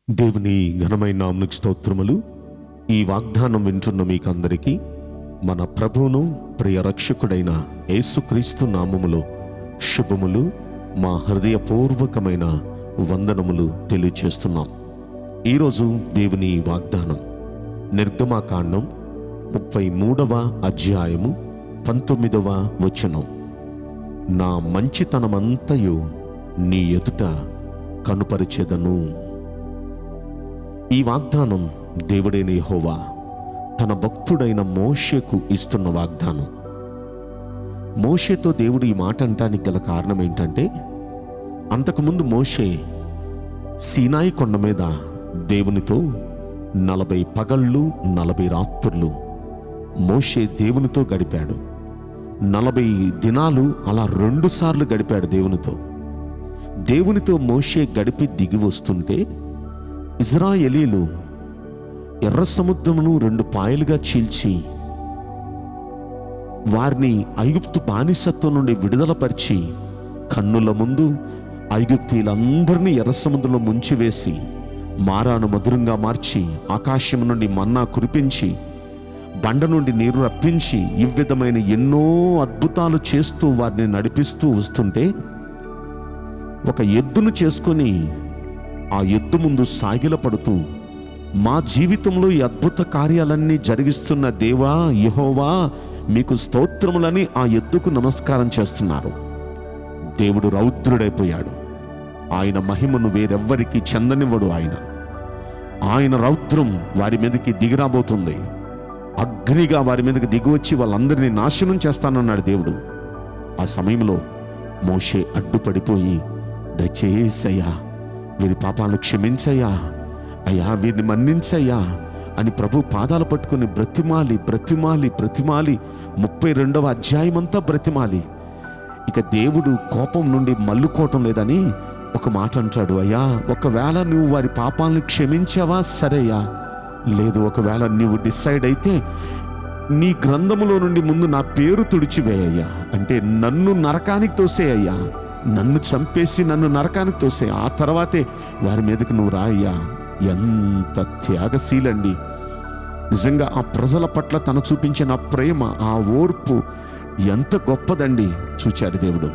దేవుని ఘనమైన నామనికి స్తోత్రములు ఈ వాగ్దానం వింటున్న మీకందరికీ మన ప్రభువును ప్రియ రక్షకుడైన యేసుక్రీస్తు నామములో శుభములు మా హృదయపూర్వకమైన వందనములు తెలియచేస్తున్నాం ఈరోజు దేవుని వాగ్దానం నిర్గమాకాండం ముప్పై మూడవ అధ్యాయము పంతొమ్మిదవ వచనం నా మంచితనమంతయు నీ ఎదుట కనుపరిచెదను ఈ వాగ్దానం దేవుడైన యెహోవా తన భక్తుడైన మోషేకు ఇస్తున్న వాగ్దానం మోషేతో దేవుడు ఈ మాట అంటానికి గల కారణం ఏంటంటే అంతకుముందు మోషే సీనాయి కొండ మీద దేవునితో నలభై పగళ్ళు నలభై రాత్రులు మోషే దేవునితో గడిపాడు నలభై దినాలు అలా రెండు సార్లు గడిపాడు దేవునితో దేవునితో మోషే గడిపి దిగి వస్తుంటే ఇజ్రాయేలీలు ఎర్ర సముద్రమును రెండు పాయలుగా చీల్చి వారిని ఐగుప్తు బానిసత్వం నుండి విడుదలపరిచి కన్నుల ముందు ఐగుప్తీలందరినీ ఎర్ర సముద్రంలో ముంచివేసి మారాను మధురంగా మార్చి ఆకాశం నుండి మన్నా కురిపించి బండ నుండి నీరు రప్పించి ఈ విధమైన ఎన్నో అద్భుతాలు చేస్తూ వారిని నడిపిస్తూ వస్తుంటే ఒక ఎద్దును చేసుకొని ఆ ఎద్దు ముందు సాగిలపడుతూ మా జీవితంలో ఈ అద్భుత కార్యాలన్నీ జరిగిస్తున్న దేవా యహోవా మీకు స్తోత్రములని ఆ ఎద్దుకు నమస్కారం చేస్తున్నారు దేవుడు రౌద్రుడైపోయాడు ఆయన మహిమను వేరెవ్వరికి చెందనివ్వడు ఆయన ఆయన రౌద్రం వారి మీదకి దిగిరాబోతుంది అగ్నిగా వారి మీదకి దిగివచ్చి వాళ్ళందరినీ నాశనం చేస్తానన్నాడు దేవుడు ఆ సమయంలో మోషే అడ్డుపడిపోయి దయచేసి అయ్యా వీరి పాపాలను క్షమించయ్యా అయ్యా వీరిని మన్నించయ్యా అని ప్రభు పాదాలు పట్టుకుని బ్రతిమాలి బ్రతిమాలి బ్రతిమాలి ముప్పై రెండవ అధ్యాయమంతా బ్రతిమాలి ఇక దేవుడు కోపం నుండి మల్లుకోవటం లేదని ఒక మాట అంటాడు అయ్యా ఒకవేళ నువ్వు వారి పాపాలను క్షమించావా సరేయా లేదు ఒకవేళ నువ్వు డిసైడ్ అయితే నీ గ్రంథములో నుండి ముందు నా పేరు తుడిచివేయ్యా అంటే నన్ను నరకానికి తోసేయ్యా నన్ను చంపేసి నన్ను నరకానికి తోసే ఆ తర్వాతే వారి మీదకి నువ్వు రాయ్యా ఎంత త్యాగశీలండి నిజంగా ఆ ప్రజల పట్ల తను చూపించిన ఆ ప్రేమ ఆ ఓర్పు ఎంత గొప్పదండి చూచాడు దేవుడు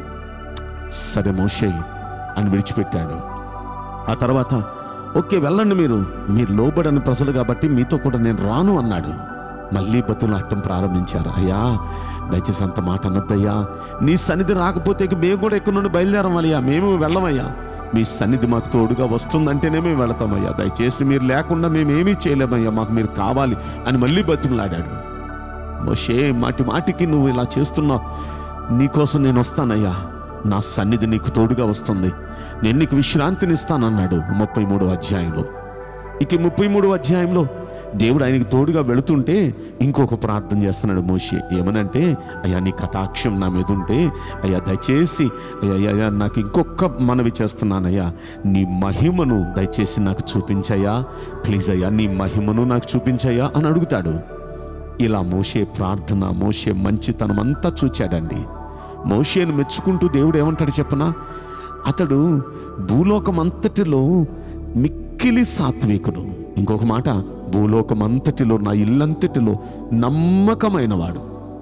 సరే మోషే అని విడిచిపెట్టాడు ఆ తర్వాత ఓకే వెళ్ళండి మీరు మీరు లోబడని ప్రజలు కాబట్టి మీతో కూడా నేను రాను అన్నాడు మళ్ళీ బతులు అట్టం ప్రారంభించారు అయ్యా దయచేసి అంత మాట అనొద్దయ్యా నీ సన్నిధి రాకపోతే ఇక మేము కూడా ఎక్కడి నుండి బయలుదేరమయ్యా మేము వెళ్ళమయ్యా మీ సన్నిధి మాకు తోడుగా వస్తుందంటేనే మేము వెళతామయ్యా దయచేసి మీరు లేకుండా మేము ఏమీ చేయలేమయ్యా మాకు మీరు కావాలి అని మళ్ళీ బతుకులాడాడు మోషే మాటి మాటికి నువ్వు ఇలా చేస్తున్నావు నీకోసం నేను వస్తానయ్యా నా సన్నిధి నీకు తోడుగా వస్తుంది నేను నీకు విశ్రాంతిని ఇస్తానన్నాడు ముప్పై మూడో అధ్యాయంలో ఇక ముప్పై మూడో అధ్యాయంలో దేవుడు ఆయనకి తోడుగా వెళుతుంటే ఇంకొక ప్రార్థన చేస్తున్నాడు మోషే ఏమనంటే అయ్యా నీ కటాక్షం నా మీద ఉంటే అయ్యా దయచేసి అయ్యా అయ్యా, అయ్యా నాకు ఇంకొక మనవి చేస్తున్నానయ్యా నీ మహిమను దయచేసి నాకు చూపించయ్యా ప్లీజ్ అయ్యా నీ మహిమను నాకు చూపించయ్యా అని అడుగుతాడు ఇలా మోషే ప్రార్థన మోషే మంచితనం అంతా చూచాడండి మోషేను మెచ్చుకుంటూ దేవుడు ఏమంటాడు చెప్పనా అతడు భూలోకం అంతటిలో మిక్కిలి సాత్వికుడు ఇంకొక మాట భూలోకం అంతటిలో నా ఇల్లంతటిలో నమ్మకమైనవాడు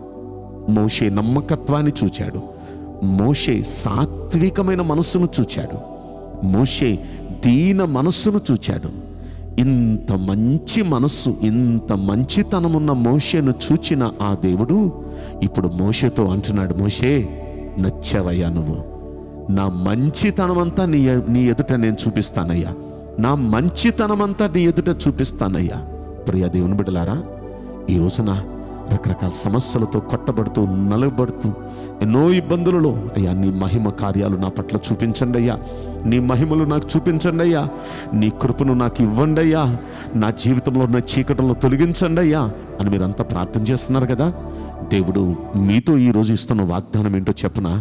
మోషే నమ్మకత్వాన్ని చూచాడు మోషే సాత్వికమైన మనస్సును చూచాడు మోషే దీన మనస్సును చూచాడు ఇంత మంచి మనస్సు ఇంత మంచితనమున్న మోషేను చూచిన ఆ దేవుడు ఇప్పుడు మోషేతో అంటున్నాడు మోషే నచ్చావయ్యా నువ్వు నా మంచితనమంతా నీ నీ ఎదుట నేను చూపిస్తానయ్యా నా మంచితనమంతా నీ ఎదుట చూపిస్తానయ్యా ప్రియ దేవుని బిడ్డలారా ఈ రోజున రకరకాల సమస్యలతో కొట్టబడుతూ నలగబడుతూ ఎన్నో ఇబ్బందులలో అయ్యా నీ మహిమ కార్యాలు నా పట్ల చూపించండి అయ్యా నీ మహిమలు నాకు చూపించండి అయ్యా నీ కృపను నాకు ఇవ్వండి అయ్యా నా జీవితంలో ఉన్న చీకటంలో తొలగించండి అయ్యా అని మీరంతా ప్రార్థన చేస్తున్నారు కదా దేవుడు మీతో ఈ రోజు ఇస్తున్న వాగ్దానం ఏంటో చెప్పనా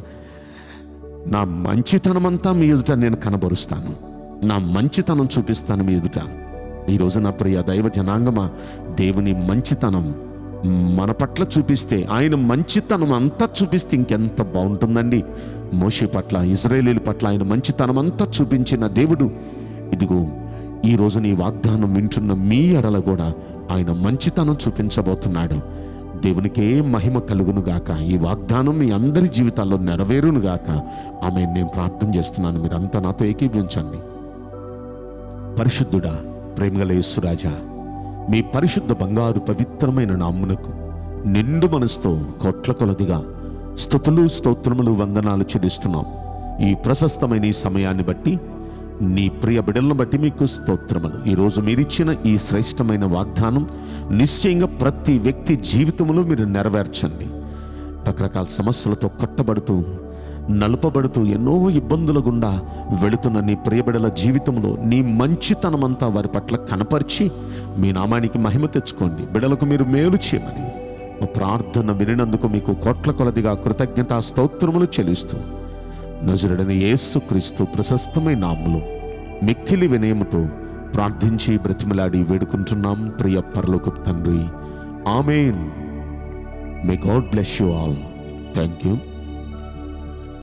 నా మంచితనమంతా మీ ఎదుట నేను కనబరుస్తాను నా మంచితనం చూపిస్తాను మీ ఎదుట ఈ రోజు నా ప్రియ దైవ జనాంగమా దేవుని మంచితనం మన పట్ల చూపిస్తే ఆయన మంచితనం అంతా చూపిస్తే ఇంకెంత బాగుంటుందండి మోషే పట్ల ఇజ్రాయేలీల పట్ల ఆయన మంచితనం అంతా చూపించిన దేవుడు ఇదిగో ఈ రోజు నీ వాగ్దానం వింటున్న మీ ఎడల కూడా ఆయన మంచితనం చూపించబోతున్నాడు దేవునికే మహిమ కలుగును గాక ఈ వాగ్దానం మీ అందరి జీవితాల్లో నెరవేరును గాక ఆమె నేను ప్రార్థన చేస్తున్నాను మీరంతా నాతో ఏకీభవించండి పరిశుద్ధుడా ప్రేమగల యేసురాజా మీ పరిశుద్ధ బంగారు పవిత్రమైన నామ్మునకు నిండు మనసుతో కోట్ల కొలదిగా స్థుతులు స్తోత్రములు వందనాలు చెల్లిస్తున్నాం ఈ ప్రశస్తమైన ఈ సమయాన్ని బట్టి నీ ప్రియ బిడలను బట్టి మీకు స్తోత్రములు ఈరోజు మీరిచ్చిన ఈ శ్రేష్టమైన వాగ్దానం నిశ్చయంగా ప్రతి వ్యక్తి జీవితంలో మీరు నెరవేర్చండి రకరకాల సమస్యలతో కొట్టబడుతూ నలుపబడుతూ ఎన్నో ఇబ్బందుల గుండా వెళుతున్న నీ ప్రియబిడల జీవితంలో నీ మంచితనమంతా వారి పట్ల కనపరిచి మీ నామానికి మహిమ తెచ్చుకోండి బిడలకు మీరు మేలు చేయమని మా ప్రార్థన వినినందుకు మీకు కోట్ల కొలదిగా కృతజ్ఞత స్తోత్రములు చెల్లిస్తూ నజరుడని యేసుక్రీస్తు ప్రశస్తమైన నామములో మిక్కిలి వినయముతో ప్రార్థించి బ్రతిమలాడి వేడుకుంటున్నాం ప్రియ పరలోక తండ్రి amen may God bless you all thank you